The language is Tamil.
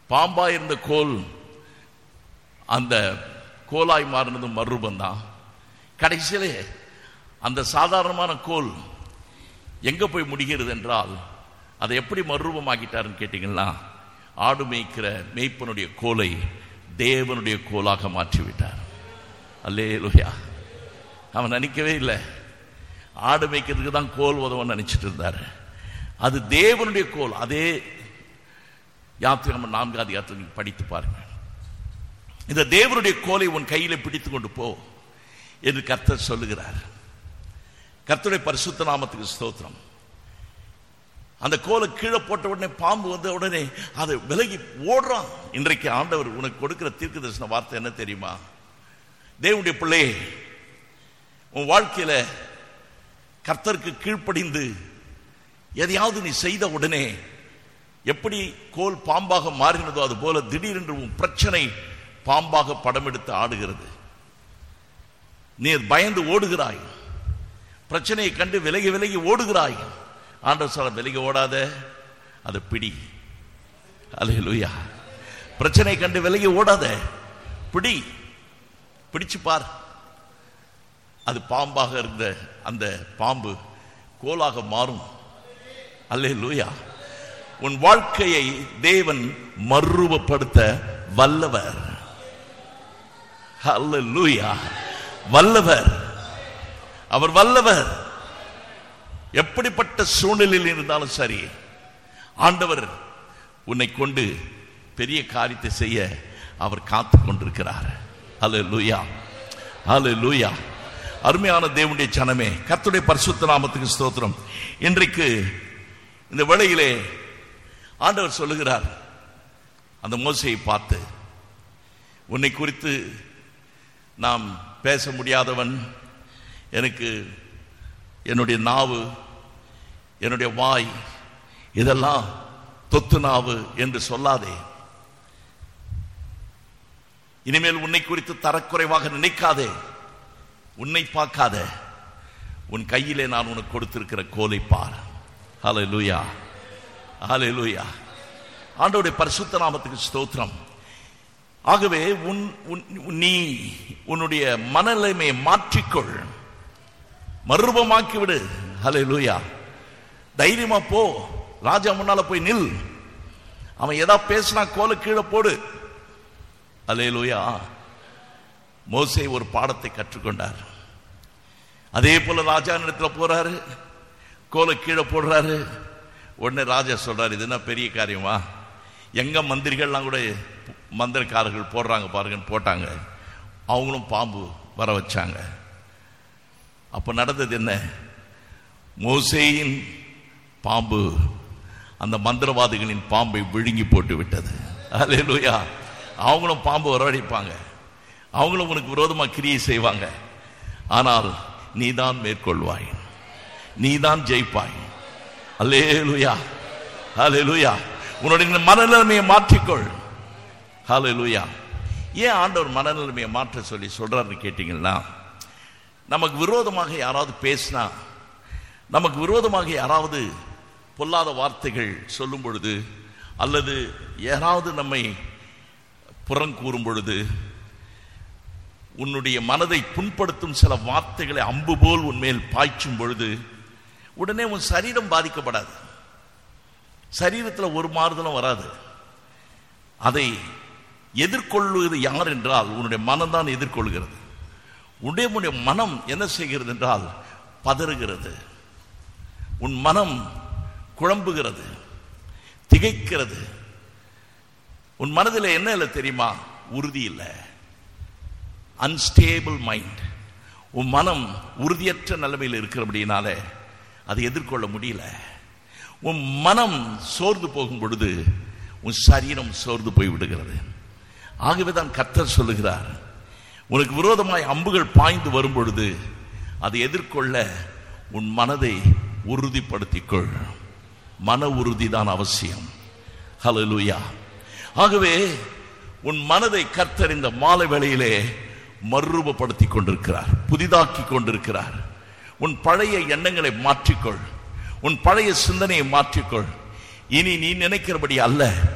பாம்பா இருந்த கோல் அந்த கோலாய் மாறினது மறுரூபம் தான் கடைசியிலே அந்த சாதாரணமான கோல் எங்க போய் முடிகிறது என்றால் அதை எப்படி மறுரூபமாக்கிட்டாருன்னு கேட்டீங்கன்னா ஆடு மேய்க்கிற மேய்ப்பனுடைய கோலை தேவனுடைய கோலாக மாற்றிவிட்டார் அல்லே அவன் நினைக்கவே இல்லை ஆடு மேய்க்கிறதுக்கு தான் கோல் உதவன்னு நினைச்சிட்டு இருந்தாரு அது தேவனுடைய கோல் அதே யாத்திரை நான்காவது யாத்திரை நீங்க படித்து பாருங்க இந்த தேவனுடைய கோலை உன் கையில பிடித்து கொண்டு போ என்று கர்த்தர் சொல்லுகிறார் கர்த்தருடைய பரிசுத்த நாமத்துக்கு ஸ்தோத்திரம் அந்த கோலை கீழே போட்ட உடனே பாம்பு வந்த உடனே அதை விலகி ஓடுறான் இன்றைக்கு ஆண்டவர் உனக்கு கொடுக்கிற தீர்க்க தரிசன வார்த்தை என்ன தெரியுமா தேவனுடைய பிள்ளையே உன் வாழ்க்கையில கர்த்தருக்கு கீழ்ப்படிந்து எதையாவது நீ செய்த உடனே எப்படி கோல் பாம்பாக மாறினதோ அது போல திடீரென்று உன் பிரச்சனை பாம்பாக படம் எடுத்து ஆடுகிறது நீ பயந்து ஓடுகிறாய் பிரச்சனையை கண்டு விலகி விலகி ஓடுகிறாய் ஆண்டவர் சொல்ல விலகி ஓடாத அதை பிடி அலையலுயா பிரச்சனை கண்டு விலகி ஓடாத பிடி பிடிச்சு பார் அது பாம்பாக இருந்த அந்த பாம்பு கோலாக மாறும் அல்லே லூயா உன் வாழ்க்கையை தேவன் மறுரூபப்படுத்த வல்லவர் அல்லேலூயா வல்லவர் அவர் வல்லவர் எப்படிப்பட்ட சூழ்நிலையில் இருந்தாலும் சரி ஆண்டவர் உன்னை கொண்டு பெரிய காரியத்தை செய்ய அவர் காத்து கொண்டிருக்கிறார் அல்ல லூயா அல்ல லூயா அருமையான தேவனுடைய ஜனமே கர்த்தருடைய பரிசுத்த நாமத்துக்கு ஸ்தோத்திரம் இன்றைக்கு இந்த வேளையிலே ஆண்டவர் சொல்லுகிறார் அந்த மோசையை பார்த்து உன்னை குறித்து நாம் பேச முடியாதவன் எனக்கு என்னுடைய நாவு என்னுடைய வாய் இதெல்லாம் தொத்து நாவு என்று சொல்லாதே இனிமேல் உன்னை குறித்து தரக்குறைவாக நினைக்காதே உன்னை பார்க்காத உன் கையிலே நான் உனக்கு கொடுத்திருக்கிற கோலை பார் ஹலே லூயா ஹலே லூயா ஆண்டோடைய பரிசுத்த நாமத்துக்கு ஸ்தோத்திரம் ஆகவே உன் உன்- நீ உன்னுடைய மனநிலைமையை மாற்றிக்கொள் மறுரூபமாக்கி விடு ஹலே லூயா தைரியமா போ ராஜா முன்னால போய் நில் அவன் ஏதா பேசினா கோல கீழே போடு ஹலே லூயா மோசே ஒரு பாடத்தை கற்றுக்கொண்டார் அதே போல ராஜா இடத்துல போறாரு கோலை கீழே போடுறாரு உடனே ராஜா சொல்றாரு இது என்ன பெரிய காரியமா எங்க மந்திரிகள்லாம் கூட மந்திரக்காரர்கள் போடுறாங்க பாருங்கன்னு போட்டாங்க அவங்களும் பாம்பு வர வச்சாங்க அப்ப நடந்தது என்ன மோசேயின் பாம்பு அந்த மந்திரவாதிகளின் பாம்பை விழுங்கி போட்டு விட்டது அல்லேலூயா அவங்களும் பாம்பு வரவழைப்பாங்க அவங்களும் உனக்கு விரோதமா கிரியை செய்வாங்க ஆனால் நீதான் மேற்கொள்வாய் நீதான் ஜெயிப்பாய் அல்லேலூயா அல்லேலூயா உன்னுடைய மனநிலைமையை மாற்றிக்கொள் ஹalleluya ஏன் ஆண்டவர் மனநிலைமையை மாற்ற சொல்லி சொல்றாருன்னு கேட்டீங்கன்னா நமக்கு விரோதமாக யாராவது பேசினா நமக்கு விரோதமாக யாராவது பொல்லாத வார்த்தைகள் சொல்லும் பொழுது அல்லது யாராவது நம்மை புறங்கூறும் பொழுது உன்னுடைய மனதை புண்படுத்தும் சில வார்த்தைகளை அம்பு போல் உன்மேல் பாய்ச்சும் பொழுது உடனே உன் சரீரம் பாதிக்கப்படாது சரீரத்தில் ஒரு மாறுதலும் வராது அதை எதிர்கொள்வது யார் என்றால் உன்னுடைய மனம்தான் எதிர்கொள்கிறது உன்னுடைய உன்னுடைய மனம் என்ன செய்கிறது என்றால் பதறுகிறது உன் மனம் குழம்புகிறது திகைக்கிறது உன் மனதில் என்ன இல்லை தெரியுமா உறுதி இல்லை அன்ஸ்டேபிள் மைண்ட் உன் மனம் உறுதியற்ற நிலைமையில் இருக்கிறபடினால அதை எதிர்கொள்ள முடியல உன் மனம் சோர்ந்து போகும் பொழுது உன் சரீரம் சோர்ந்து போய் விடுகிறது ஆகவே தான் கர்த்தர் சொல்லுகிறார் உனக்கு விரோதமாய் அம்புகள் பாய்ந்து வரும் பொழுது அதை எதிர்கொள்ள உன் மனதை உறுதிப்படுத்திக்கொள் மன உறுதி தான் அவசியம் ஹalleluya ஆகவே உன் மனதை கர்த்தர் இந்த மாலை வேளையிலே மறுரூபப்படுத்தி கொண்டிருக்கிறார் புதிதாக்கி கொண்டிருக்கிறார் உன் பழைய எண்ணங்களை மாற்றிக்கொள் உன் பழைய சிந்தனையை மாற்றிக்கொள் இனி நீ நினைக்கிறபடி அல்ல